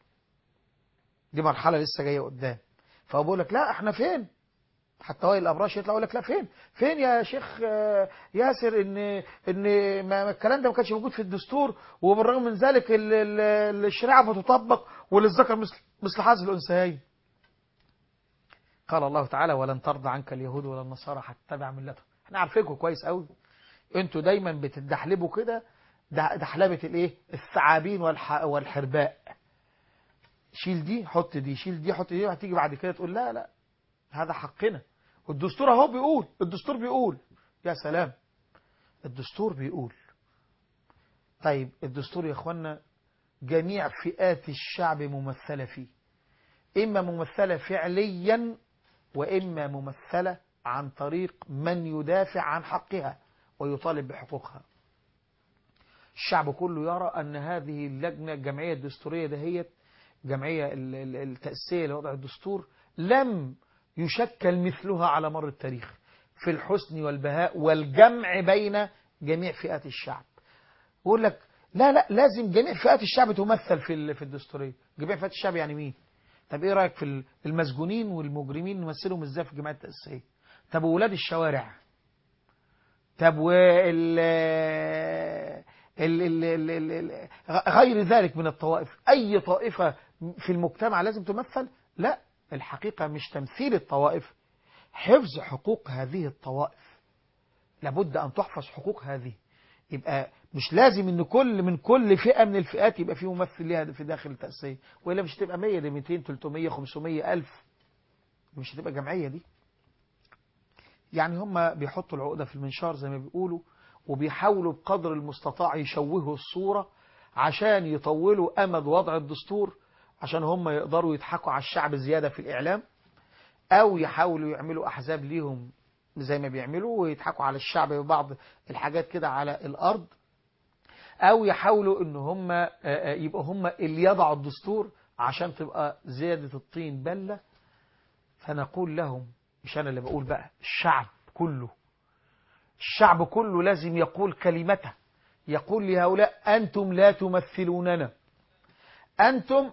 دي مرحلة لسه جاية قدام فهو بيقول لك لا احنا فين حتى وائل الابراش يطلع يقول لك لا فين فين يا شيخ ياسر ان ان ما الكلام ده ما كانش موجود في الدستور وبالرغم من ذلك الشريعه بتطبق وللذكر مثل مثل حظ الانثيين قال الله تعالى ولن ترضى عنك اليهود ولا النصارى حتى تتبع ملتهم احنا عارفينكم كويس قوي انتوا دايما بتدحلبوا كده دحلبه الايه الثعابين والحرباء شيل دي حط دي شيل دي حط دي هتيجي بعد كده تقول لا لا هذا حقنا والدستور اهو بيقول الدستور بيقول يا سلام الدستور بيقول طيب الدستور يا اخوانا جميع فئات الشعب ممثلة فيه إما ممثلة فعليا وإما ممثلة عن طريق من يدافع عن حقها ويطالب بحقوقها الشعب كله يرى أن هذه اللجنة الجمعية الدستورية دهيت جمعية التأسيسية لوضع الدستور لم يشكل مثلها على مر التاريخ في الحسن والبهاء والجمع بين جميع فئات الشعب يقول لك لا لا لازم جميع فئات الشعب تمثل في في الدستورية جميع فئات الشعب يعني مين طب ايه رايك في المسجونين والمجرمين نمثلهم ازاي في الجمعية التأسيسية طب وولاد الشوارع طب وال ال ال ال ال ال غير ذلك من الطوائف أي طائفة في المجتمع لازم تمثل لا الحقيقة مش تمثيل الطوائف حفظ حقوق هذه الطوائف لابد أن تحفظ حقوق هذه يبقى مش لازم ان كل من كل فئة من الفئات يبقى فيه ممثل ليها في داخل التأسيسية وإلا مش هتبقى 100 دي 200 300 500 ألف مش هتبقى جمعية دي يعني هم بيحطوا العقدة في المنشار زي ما بيقولوا وبيحاولوا بقدر المستطاع يشوهوا الصورة عشان يطولوا أمد وضع الدستور عشان هم يقدروا يضحكوا على الشعب زيادة في الإعلام أو يحاولوا يعملوا أحزاب ليهم زي ما بيعملوا ويضحكوا على الشعب ببعض الحاجات كده على الأرض أو يحاولوا إن هم يبقوا هم اللي يضعوا الدستور عشان تبقى زيادة الطين بلة فنقول لهم مش أنا اللي بقول بقى الشعب كله الشعب كله لازم يقول كلمته يقول لهؤلاء أنتم لا تمثلوننا أنتم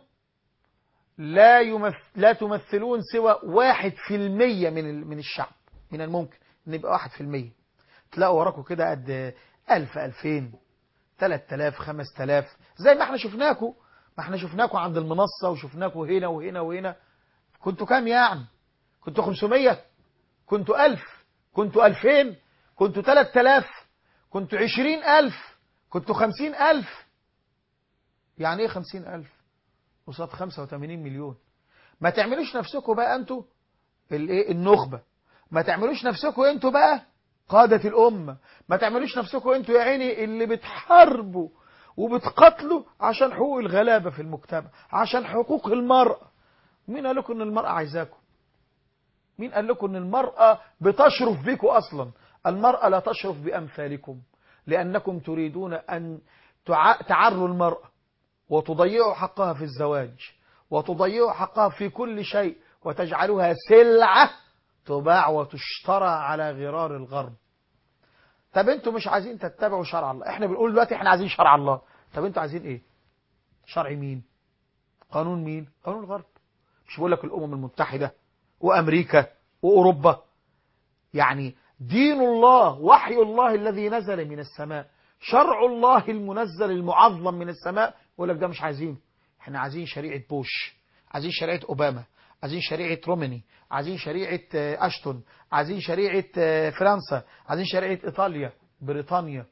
لا, يمثل لا تمثلون سوى واحد في المية من, من الشعب من الممكن ان يبقى واحد في المية تلاقوا وراكم كده قد ألف ألفين تلات تلاف خمس تلاف زي ما احنا شفناكم ما احنا شفناكم عند المنصة وشفناكم هنا وهنا وهنا كنتوا كام يعني كنتوا خمسمية كنتوا ألف كنتوا ألفين كنتوا تلات تلاف كنتوا عشرين ألف كنتوا خمسين ألف يعني ايه خمسين ألف قصاد خمسة وثمانين مليون ما تعملوش نفسكم بقى انتوا الايه النخبة ما تعملوش نفسكم انتوا بقى قادة الأمة ما تعملوش نفسكم انتوا يا عيني اللي بتحاربوا وبتقاتلوا عشان حقوق الغلابة في المجتمع عشان حقوق المرأة مين قال لكم ان المرأة عايزاكم مين قال لكم ان المرأة بتشرف بيكم اصلا المرأة لا تشرف بأمثالكم لأنكم تريدون أن تعروا المرأة وتضيعوا حقها في الزواج وتضيعوا حقها في كل شيء وتجعلها سلعة تباع وتشترى على غرار الغرب طب انتوا مش عايزين تتبعوا شرع الله احنا بنقول دلوقتي احنا عايزين شرع الله طب انتوا عايزين ايه شرع مين قانون مين قانون الغرب مش بقول لك الامم المتحدة وامريكا واوروبا يعني دين الله وحي الله الذي نزل من السماء شرع الله المنزل المعظم من السماء يقول لك ده مش عايزينه احنا عايزين شريعة بوش عايزين شريعة اوباما عايزين شريعة روماني عايزين شريعة أشتون عايزين شريعة فرنسا عايزين شريعة إيطاليا بريطانيا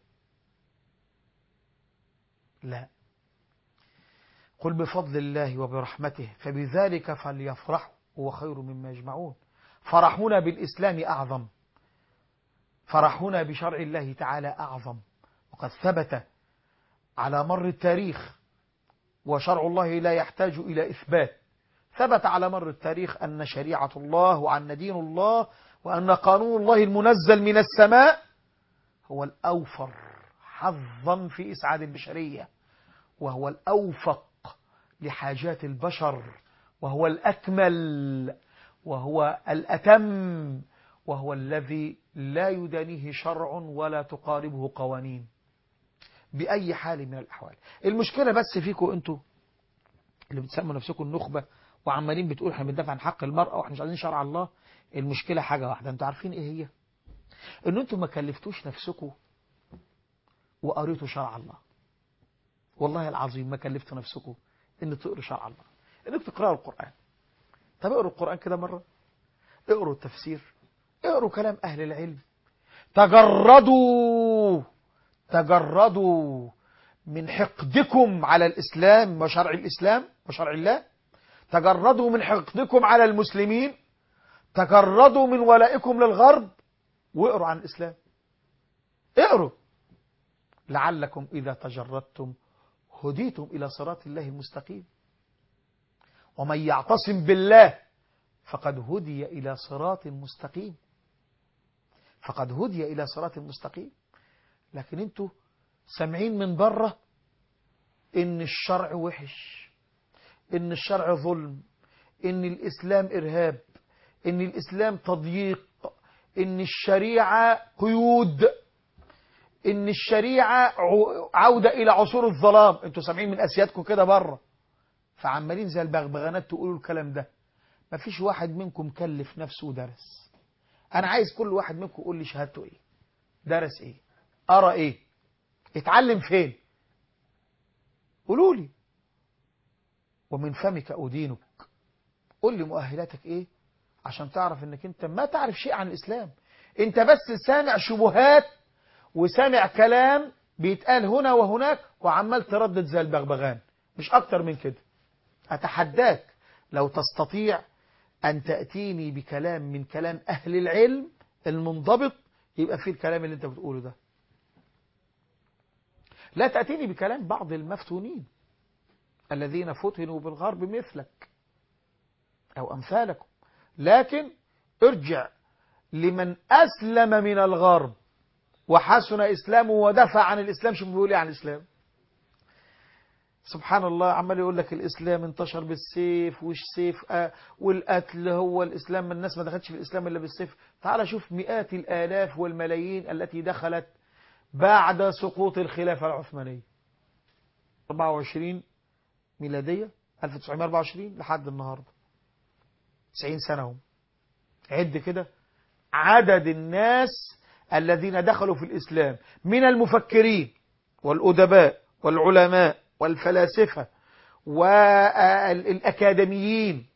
لا قل بفضل الله وبرحمته فبذلك فليفرحوا هو خير مما يجمعون فرحنا بالإسلام أعظم فرحنا بشرع الله تعالى أعظم وقد ثبت على مر التاريخ وشرع الله لا يحتاج إلى إثبات ثبت على مر التاريخ أن شريعة الله وأن دين الله وأن قانون الله المنزل من السماء هو الأوفر حظا في إسعاد البشرية وهو الأوفق لحاجات البشر وهو الأكمل وهو الأتم وهو الذي لا يدانيه شرع ولا تقاربه قوانين بأي حال من الأحوال المشكلة بس فيكم أنتوا اللي بتسموا نفسكم النخبة وعمالين بتقول احنا بندافع عن حق المرأة واحنا مش عايزين شرع الله المشكلة حاجة واحدة انتوا عارفين ايه هي ان انتوا ما كلفتوش نفسكم وقريتوا شرع الله والله العظيم ما كلفتوا نفسكم ان تقروا شرع الله انك تقرأوا القرآن طب اقروا القرآن كده مرة اقروا التفسير اقروا كلام اهل العلم تجردوا تجردوا من حقدكم على الإسلام وشرع الإسلام وشرع الله تجردوا من حقدكم على المسلمين تجردوا من ولائكم للغرب واقروا عن الإسلام اقروا لعلكم إذا تجردتم هديتم إلى صراط الله المستقيم ومن يعتصم بالله فقد هدي إلى صراط مستقيم فقد هدي إلى صراط مستقيم لكن انتوا سامعين من بره ان الشرع وحش ان الشرع ظلم ان الاسلام ارهاب ان الاسلام تضييق ان الشريعة قيود ان الشريعة عودة الى عصور الظلام انتوا سامعين من اسيادكم كده بره فعمالين زي البغبغانات تقولوا الكلام ده مفيش واحد منكم كلف نفسه ودرس انا عايز كل واحد منكم يقول لي شهادته ايه درس ايه قرا ايه اتعلم فين قولوا لي ومن فمك أدينك قول لي مؤهلاتك ايه عشان تعرف انك انت ما تعرف شيء عن الاسلام انت بس سامع شبهات وسامع كلام بيتقال هنا وهناك وعمال تردد زي البغبغان مش اكتر من كده اتحداك لو تستطيع ان تأتيني بكلام من كلام اهل العلم المنضبط يبقى فيه الكلام اللي انت بتقوله ده لا تأتيني بكلام بعض المفتونين الذين فتنوا بالغرب مثلك أو أمثالكم لكن ارجع لمن أسلم من الغرب وحسن إسلامه ودفع عن الإسلام شو بيقول عن الإسلام سبحان الله عمال يقول لك الإسلام انتشر بالسيف والسيف آه والقتل هو الإسلام الناس ما دخلتش في الإسلام إلا بالسيف تعال شوف مئات الآلاف والملايين التي دخلت بعد سقوط الخلافة العثمانية 24 ميلادية 1924 لحد النهاردة 90 سنة هم عد كده عدد الناس الذين دخلوا في الإسلام من المفكرين والأدباء والعلماء والفلاسفة والأكاديميين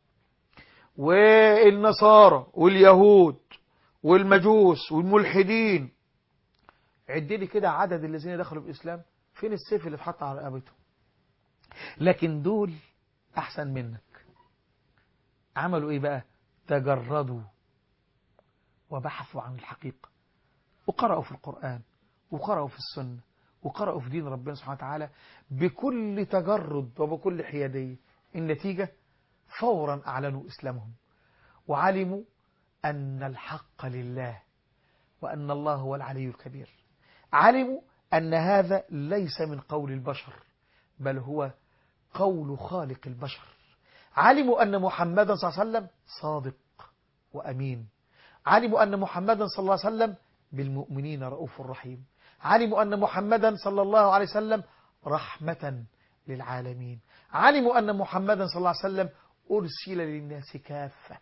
والنصارى واليهود والمجوس والملحدين عد لي كده عدد الذين دخلوا في الإسلام فين السيف اللي اتحط على رقبتهم لكن دول أحسن منك عملوا إيه بقى تجردوا وبحثوا عن الحقيقة وقرأوا في القرآن وقرأوا في السنة وقرأوا في دين ربنا سبحانه وتعالى بكل تجرد وبكل حيادية النتيجة فورا أعلنوا إسلامهم وعلموا أن الحق لله وأن الله هو العلي الكبير علموا أن هذا ليس من قول البشر بل هو قول خالق البشر علموا أن محمدا صلى الله عليه وسلم صادق وأمين علموا أن محمدا صلى الله عليه وسلم بالمؤمنين رؤوف رحيم علموا أن محمدا صلى الله عليه وسلم رحمة للعالمين علموا أن محمدا صلى الله عليه وسلم أرسل للناس كافة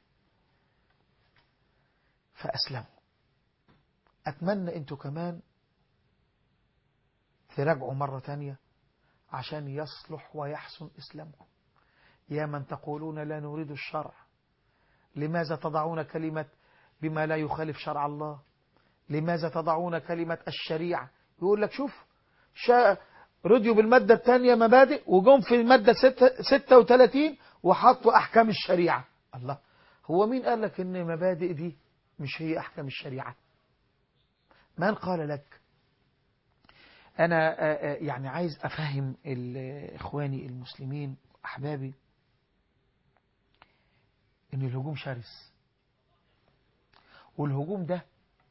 فأسلموا أتمنى أنتوا كمان تراجعوا مرة تانية عشان يصلح ويحسن إسلامكم يا من تقولون لا نريد الشرع لماذا تضعون كلمة بما لا يخالف شرع الله لماذا تضعون كلمة الشريعة يقول لك شوف شا رضيوا بالمادة الثانية مبادئ وجم في المادة 36 وحطوا أحكام الشريعة الله هو مين قال لك ان مبادئ دي مش هي احكام الشريعة من قال لك انا آه، آه، يعني عايز افهم ال- اخواني المسلمين احبابي ان الهجوم شرس والهجوم ده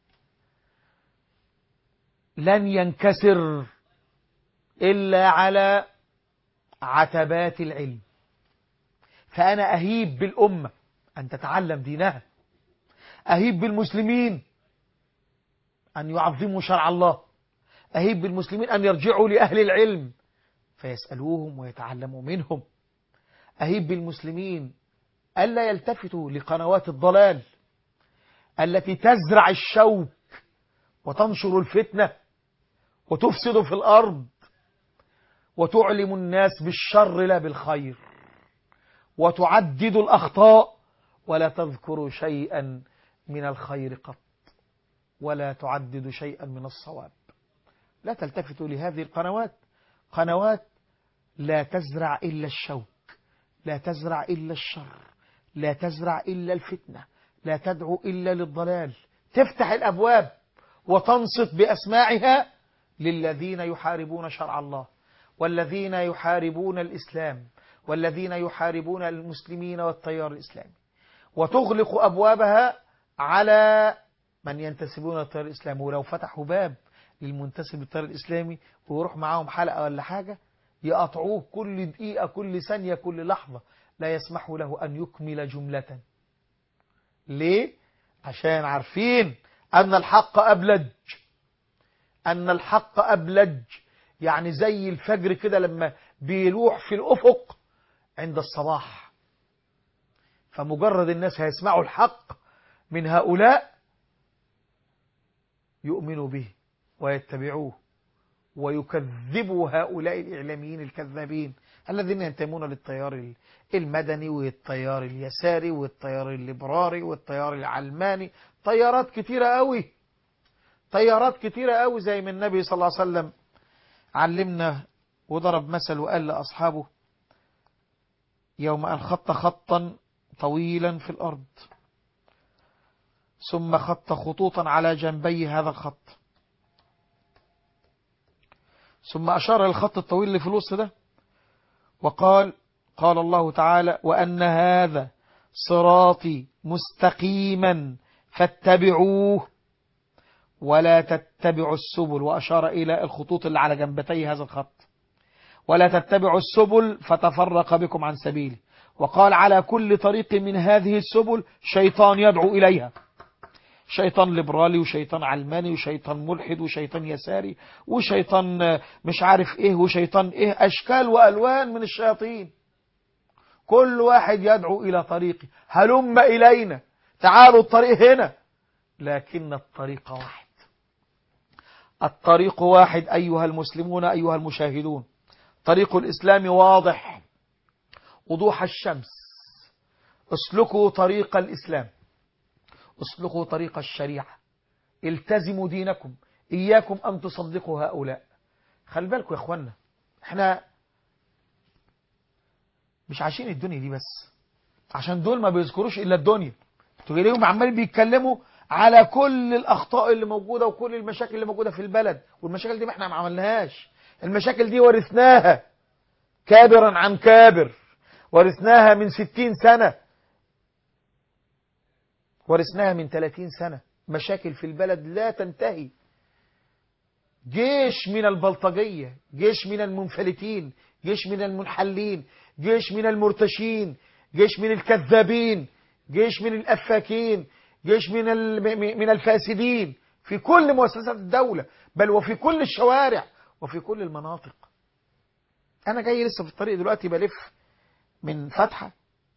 لن ينكسر إلا على عتبات العلم فأنا أهيب بالأمة أن تتعلم دينها أهيب بالمسلمين أن يعظموا شرع الله أهيب بالمسلمين أن يرجعوا لأهل العلم فيسألوهم ويتعلموا منهم أهيب بالمسلمين ألا يلتفتوا لقنوات الضلال التي تزرع الشوك وتنشر الفتنة وتفسد في الأرض وتعلم الناس بالشر لا بالخير وتعدد الأخطاء ولا تذكر شيئا من الخير قط ولا تعدد شيئا من الصواب لا تلتفتوا لهذه القنوات قنوات لا تزرع إلا الشوك لا تزرع إلا الشر لا تزرع إلا الفتنة لا تدعو إلا للضلال تفتح الأبواب وتنصت بأسماعها للذين يحاربون شرع الله والذين يحاربون الإسلام والذين يحاربون المسلمين والتيار الإسلامي وتغلق أبوابها على من ينتسبون للتيار الإسلامي ولو فتحوا باب للمنتسب للتيار الإسلامي ويروح معاهم حلقة ولا حاجة يقطعوه كل دقيقة كل ثانية كل لحظة لا يسمحوا له أن يكمل جملة ليه؟ عشان عارفين أن الحق أبلج أن الحق أبلج يعني زي الفجر كده لما بيلوح في الأفق عند الصباح فمجرد الناس هيسمعوا الحق من هؤلاء يؤمنوا به ويتبعوه ويكذبوا هؤلاء الإعلاميين الكذابين الذين ينتمون للتيار المدني والتيار اليساري والتيار الليبراري والتيار العلماني تيارات كتيرة قوي تيارات كتيرة قوي زي ما النبي صلى الله عليه وسلم علمنا وضرب مثل وقال لأصحابه يوم أن خط خطا طويلا في الأرض ثم خط خطوطا على جنبي هذا الخط ثم أشار الخط الطويل اللي في الوسط ده وقال قال الله تعالى وأن هذا صراطي مستقيما فاتبعوه ولا تتبعوا السبل وأشار إلى الخطوط اللي على جنبتي هذا الخط ولا تتبعوا السبل فتفرق بكم عن سبيلي وقال على كل طريق من هذه السبل شيطان يدعو إليها شيطان ليبرالي وشيطان علماني وشيطان ملحد وشيطان يساري وشيطان مش عارف ايه وشيطان ايه اشكال والوان من الشياطين كل واحد يدعو الى طريقه هلم الينا تعالوا الطريق هنا لكن الطريق واحد الطريق واحد ايها المسلمون ايها المشاهدون طريق الاسلام واضح وضوح الشمس اسلكوا طريق الاسلام اسلكوا طريق الشريعة التزموا دينكم إياكم أن تصدقوا هؤلاء خلي بالكم يا أخوانا احنا مش عايشين الدنيا دي بس عشان دول ما بيذكروش إلا الدنيا تلاقيهم عمالين بيتكلموا على كل الأخطاء اللي موجودة وكل المشاكل اللي موجودة في البلد والمشاكل دي ما احنا ما عملناهاش المشاكل دي ورثناها كابرا عن كابر ورثناها من ستين سنة ورثناها من 30 سنة مشاكل في البلد لا تنتهي جيش من البلطجية جيش من المنفلتين جيش من المنحلين جيش من المرتشين جيش من الكذابين جيش من الأفاكين جيش من من الفاسدين في كل مؤسسات الدولة بل وفي كل الشوارع وفي كل المناطق أنا جاي لسه في الطريق دلوقتي بلف من فتحة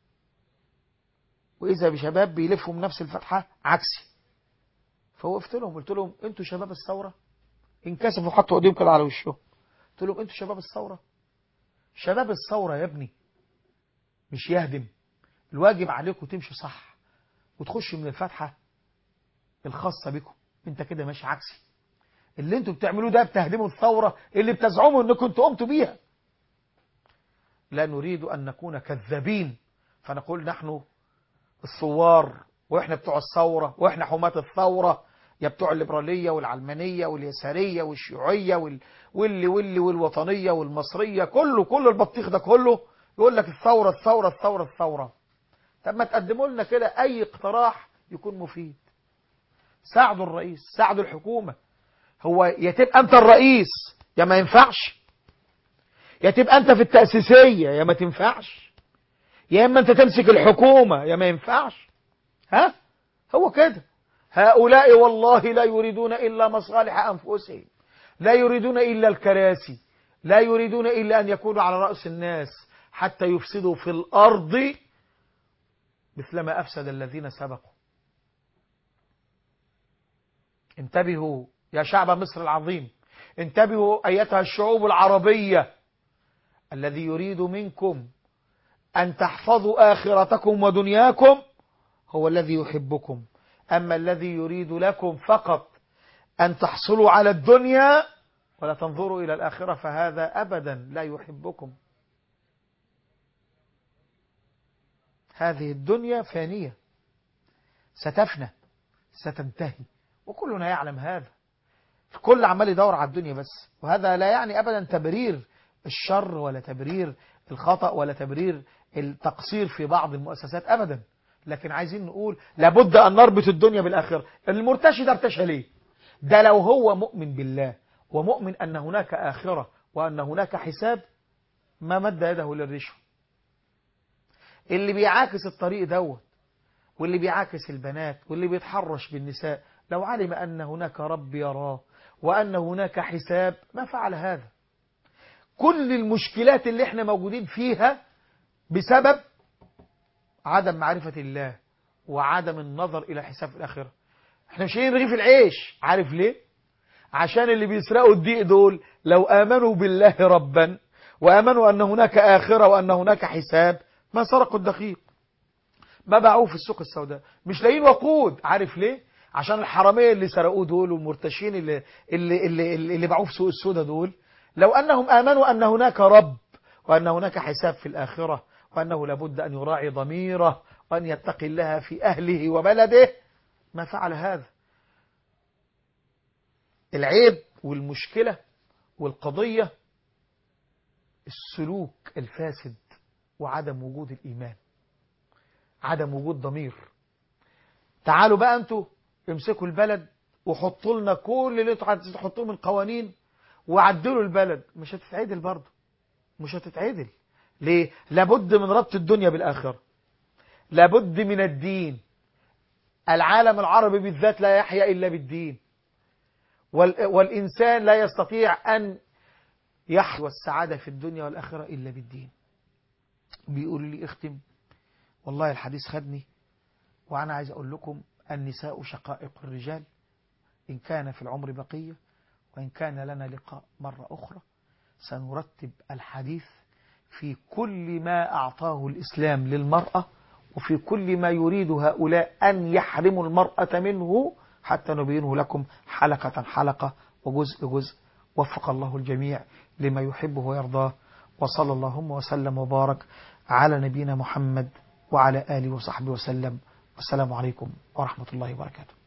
وإذا بشباب بيلفوا من نفس الفتحة عكسي فوقفت لهم قلت لهم انتوا شباب الثورة انكسفوا حطوا ايديهم كده على وشهم قلت لهم انتوا شباب الثورة شباب الثورة يا ابني مش يهدم الواجب عليكم تمشوا صح وتخشوا من الفتحة الخاصة بكم انت كده ماشي عكسي اللي انتوا بتعملوه ده بتهدموا الثورة اللي بتزعموا انكم انتوا قمتوا بيها لا نريد ان نكون كذابين فنقول نحن الثوار واحنا بتوع الثورة واحنا حماة الثورة يا بتوع الليبرالية والعلمانية واليسارية والشيوعية وال... واللي واللي والوطنية والمصرية كله كل البطيخ ده كله يقول لك الثورة الثورة الثورة الثورة طب ما تقدموا لنا كده أي اقتراح يكون مفيد ساعدوا الرئيس ساعدوا الحكومة هو يا تبقى أنت الرئيس يا ما ينفعش يا تبقى أنت في التأسيسية يا ما تنفعش يا إما أنت تمسك الحكومة يا ما ينفعش ها هو كده هؤلاء والله لا يريدون إلا مصالح أنفسهم لا يريدون إلا الكراسي لا يريدون إلا أن يكونوا على رأس الناس حتى يفسدوا في الأرض مثلما أفسد الذين سبقوا انتبهوا يا شعب مصر العظيم انتبهوا أيتها الشعوب العربية الذي يريد منكم أن تحفظوا آخرتكم ودنياكم هو الذي يحبكم أما الذي يريد لكم فقط أن تحصلوا على الدنيا ولا تنظروا إلى الآخرة فهذا أبدا لا يحبكم هذه الدنيا فانية ستفنى ستنتهي وكلنا يعلم هذا الكل عمال يدور على الدنيا بس وهذا لا يعني أبدا تبرير الشر ولا تبرير الخطأ ولا تبرير التقصير في بعض المؤسسات أبدا لكن عايزين نقول لابد أن نربط الدنيا بالآخرة المرتشي ده ارتشى ليه ده لو هو مؤمن بالله ومؤمن أن هناك آخرة وأن هناك حساب ما مد يده للرشوة اللي بيعاكس الطريق دوت واللي بيعاكس البنات واللي بيتحرش بالنساء لو علم أن هناك رب يراه وأن هناك حساب ما فعل هذا كل المشكلات اللي احنا موجودين فيها بسبب عدم معرفة الله وعدم النظر إلى حساب الآخرة احنا مش جايين رغيف العيش عارف ليه عشان اللي بيسرقوا الدقيق دول لو آمنوا بالله ربا وآمنوا أن هناك آخرة وأن هناك حساب ما سرقوا الدقيق ما باعوه في السوق السوداء مش لاقيين وقود عارف ليه عشان الحرامية اللي سرقوه دول والمرتشين اللي, اللي, اللي, اللي باعوه في سوق السوداء دول لو أنهم آمنوا أن هناك رب وأن هناك حساب في الآخرة وأنه لابد أن يراعي ضميره وأن يتقي الله في أهله وبلده ما فعل هذا العيب والمشكلة والقضية السلوك الفاسد وعدم وجود الإيمان عدم وجود ضمير تعالوا بقى أنتوا امسكوا البلد وحطوا لنا كل اللي انتوا تحطوه من قوانين وعدلوا البلد مش هتتعدل برضه مش هتتعدل ليه لابد من ربط الدنيا بالآخرة لابد من الدين العالم العربي بالذات لا يحيا إلا بالدين والإنسان لا يستطيع أن يحيا السعادة في الدنيا والآخرة إلا بالدين بيقول لي اختم والله الحديث خدني وأنا عايز أقول لكم النساء شقائق الرجال إن كان في العمر بقية وإن كان لنا لقاء مرة أخرى سنرتب الحديث في كل ما أعطاه الإسلام للمرأة وفي كل ما يريد هؤلاء أن يحرموا المرأة منه حتى نبينه لكم حلقة حلقة وجزء جزء وفق الله الجميع لما يحبه ويرضاه وصلى اللهم وسلم وبارك على نبينا محمد وعلى آله وصحبه وسلم والسلام عليكم ورحمة الله وبركاته